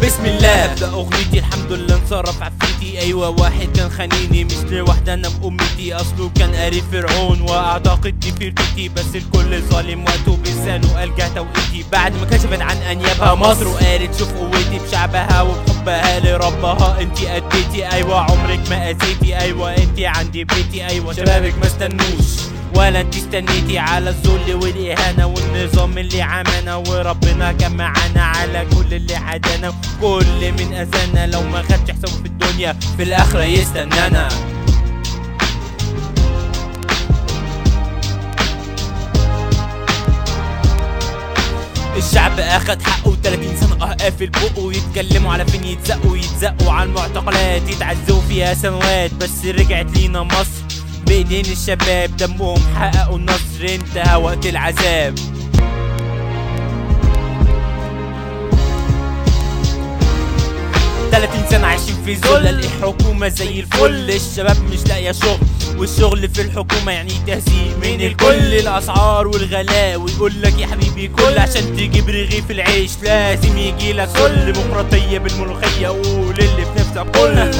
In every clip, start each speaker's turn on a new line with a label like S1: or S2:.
S1: بسم الله ابدا اغنيتي الحمد لله انصرف عفريتي ايوه واحد كان خانيني مش لوحده انا بامتي اصله كان قاري فرعون واعتقد دي فرقتي بس الكل ظالم وقته بلسانه قال جه توقيتي بعد ما كشفت عن انيابها مصر وقالت شوف قوتي بشعبها وبحبها لربها انتي اديتي ايوه عمرك ما اذيتي ايوه انتي عندي بيتي ايوه شبابك ما استنوش ولا انت استنيتي على الذل والاهانه والنظام اللي عمانا وربنا كان معانا على كل اللي عدانا كل من اذانا لو ما خدش حسابه في الدنيا في الاخره يستنانا الشعب اخد حقه 30 سنة اه قافل بقه يتكلموا على فين يتزقوا يتزقوا على المعتقلات يتعذبوا فيها سنوات بس رجعت لينا مصر بايدين الشباب دمهم حققوا النصر انتهى وقت العذاب تلاتين سنة عايشين في ذل الحكومة زي الفل الشباب مش لاقية شغل والشغل في الحكومة يعني تهزيق من الكل الأسعار والغلاء ويقول لك يا حبيبي كل عشان تجيب رغيف العيش لازم يجي لك كل ديمقراطية بالملوخية قول اللي في نفسك كل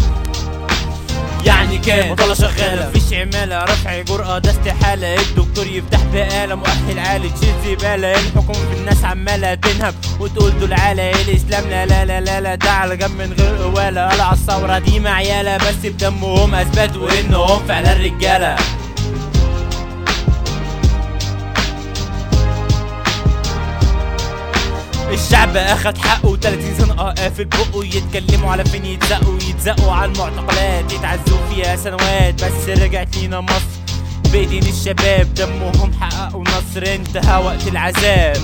S1: يعني كان بطلة شغالة مفيش عمالة رفع جرأة ده استحالة الدكتور يفتح بقالة مؤهل عالي تشيل زبالة الحكومة في الناس عمالة تنهب وتقول دول عالة الإسلام لا لا لا لا لا ده على جنب من غير قوالة قلع الثورة دي معيالة بس بدمهم أثبتوا إنهم فعلا رجالة الشعب اخد حقه 30 سنة اه قافل بقه يتكلموا على فين يتزقوا يتزقوا على المعتقلات يتعذبوا فيها سنوات بس رجعت لينا مصر بايدين الشباب دمهم حققوا نصر انتهى وقت العذاب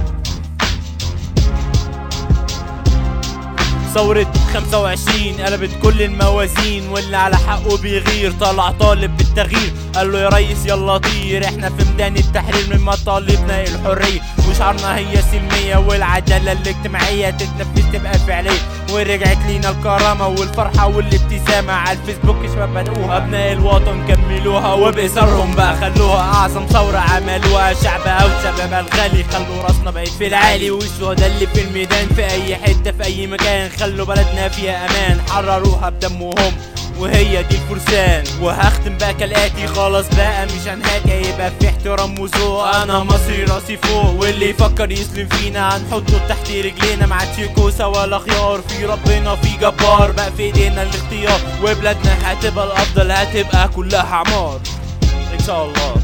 S1: ثورة 25 قلبت كل الموازين واللي على حقه بيغير طلع طالب بالتغيير قال له يا ريس يلا طير احنا في ميدان التحرير من مطالبنا الحرية وشعارنا هي السلمية والعدالة الاجتماعية تتنفذ تبقى فعلية ورجعت لينا الكرامة والفرحة والابتسامة على الفيسبوك شباب بدأوها أبناء الوطن كملوها وبإصرارهم بقى خلوها أعظم ثورة عملوها شعبها وشبابها الغالي خلوا راسنا بقت في العالي والشهداء اللي في الميدان في أي حتة في أي مكان خلوا بلدنا فيها أمان حرروها بدمهم وهي دي الفرسان وهختم بقى كالاتي خلاص بقى مش هنهاك يبقى في احترام وذوق انا مصري راسي فوق واللي يفكر يسلم فينا هنحطه تحت رجلينا ما عادش كوسه ولا خيار في ربنا في جبار بقى في ايدينا الاختيار وبلادنا هتبقى الافضل هتبقى كلها عمار ان شاء الله